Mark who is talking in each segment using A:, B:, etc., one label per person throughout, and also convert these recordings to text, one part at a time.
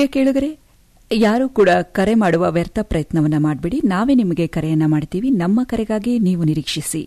A: ಪ್ರಿಯ ಕೇಳುಗರೆ ಯಾರು ಕೂಡ ಕರೆ ಮಾಡುವ ವ್ಯರ್ಥ ಪ್ರಯತ್ನವನ್ನ ಮಾಡಬೇಡಿ ನಾವೇ ನಿಮಗೆ ಕರೆಯನ್ನ ಮಾಡ್ತೀವಿ ನಮ್ಮ ಕರೆಗಾಗಿ ನೀವು ನಿರೀಕ್ಷಿಸಿ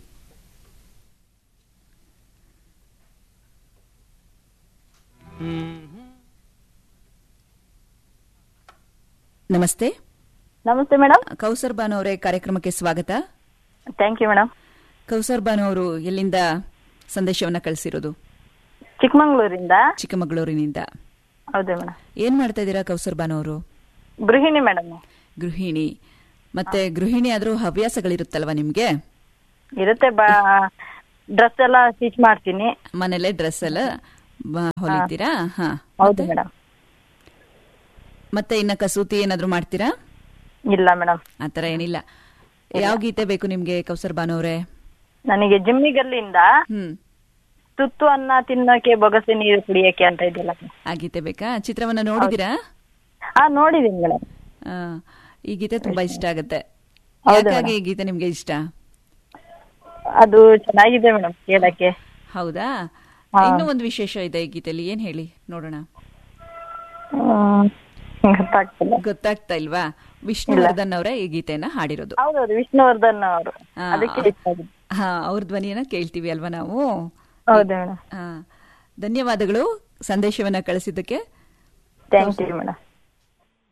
A: ನಮಸ್ತೆ
B: ನಮಸ್ತೆ ಮೇಡಮ್
A: ಕೌಸರ್ ಬಾನು ಅವರೇ ಕಾರ್ಯಕ್ರಮಕ್ಕೆ ಸ್ವಾಗತ
B: thank you madam
A: Kausar Banu ಅವರು ಎಲ್ಲಿಂದ ಸಂದೇಶವನ್ನ ಕಳಿಸಿರೋದು
B: ಚಿಕ್ಕಮಂಗ್ಳೂರಿಂದ
A: ಚಿಕ್ಕಮಗಳೂರಿನಿಂದ
B: ಹೌದು ಮೇಡಮ್
A: ಏನ್ ಮಾಡ್ತಾ ಇದ್ದೀರಾ ಕೌಸರ್ ಬಾನು ಅವರು
B: ಗೃಹಿಣಿ ಮೇಡಮ್
A: ಗೃಹಿಣಿ ಮತ್ತೆ ಗೃಹಿಣಿ ಆದ್ರೂ ಹವ್ಯಾಸಗಳಿರುತ್ತಲ್ವಾ ನಿಮ್ಗೆ
B: ಇರುತ್ತೆ ಬಾ ಡ್ರೆಸ್ ಎಲ್ಲ ಸ್ಟಿಚ್ ಮಾಡ್ತೀನಿ
A: ಮನೇಲೆ ಡ್ರೆಸ್ ಎಲ್ಲ ಬ- ಹೊಲಿತೀರಾ ಹಾ
B: ಹೌದು ಮೇಡಮ್
A: ಮತ್ತೆ ಇನ್ನ ಕಸೂತಿ ಏನಾದ್ರೂ ಮಾಡ್ತೀರಾ
B: ಇಲ್ಲ ಮೇಡಮ್
A: ಆತರ ಏನಿಲ್ಲ ಯಾವ ಗೀತೆ ಬೇಕು ನಿಮ್ಗೆ ಕೌಸರ್ ಬಾನು ಅವರೇ
B: ನನಗೆ ಜಿಮ್ಮಿಗಲ್ಲಿಂದ
A: ಹ್ಮ್
B: ತುತ್ತು ಅನ್ನ ತಿನ್ನೋಕೆ ಬೊಗಸೆ ನೀರು ಕುಡಿಯೋಕೆ ಅಂತ ಇದೆಯಲ್ಲ
A: ಆ ಗೀತೆ ಬೇಕಾ ಚಿತ್ರವನ್ನ ನೋಡಿದಿರಾ
B: ಹಾ ನೋಡಿದೀನಿ ಮೇಡಮ್
A: ಆ, ಈ ಗೀತೆ ತುಂಬಾ ಇಷ್ಟ ಆಗುತ್ತೆ
B: ಹೌದು
A: ಯಾಕಾಗಿ ಈ ಗೀತೆ ನಿಮ್ಗೆ ಇಷ್ಟ
B: ಅದು ಚೆನ್ನಾಗಿದೆ ಮೇಡಮ್ ಕೇಳಕ್ಕೆ
A: ಹೌದಾ
B: ಹಾ.
A: ಇನ್ನೂ ಒಂದು ವಿಶೇಷ ಇದೆ ಈ ಗೀತೆಯಲ್ಲಿ ಏನ್ ಹೇಳಿ ನೋಡೋಣ
B: ಹ್ಮ್, ಗೊತ್ತಾಗ್ತಿಲ್ಲ
A: ಗೊತ್ತಾಗ್ತಾ ಇಲ್ವಾ ವಿಷ್ಣುವರ್ಧನ್ ಅವರೇ ಈ ಗೀತೆಯನ್ನ ಹಾಡಿರೋದು
B: ಹೌದೌದು ವಿಷ್ಣುವರ್ಧನ್ ಅವರು
A: ಹಾ.
B: ಅದಕ್ಕೆ ಇಷ್ಟ ಆಗಿದೆ
A: ಹಾ ಅವ್ರ ಧ್ವನಿಯನ್ನ ಕೇಳ್ತೀವಿ ಅಲ್ವಾ ನಾವು
B: ಹೌದು ಮೇಡಮ್
A: ಹಾ ಧನ್ಯವಾದಗಳು ಸಂದೇಶವನ್ನ ಕಳಿಸಿದ್ದಕ್ಕೆ
B: ಥ್ಯಾಂಕ್ ಯು ಮೇಡಮ್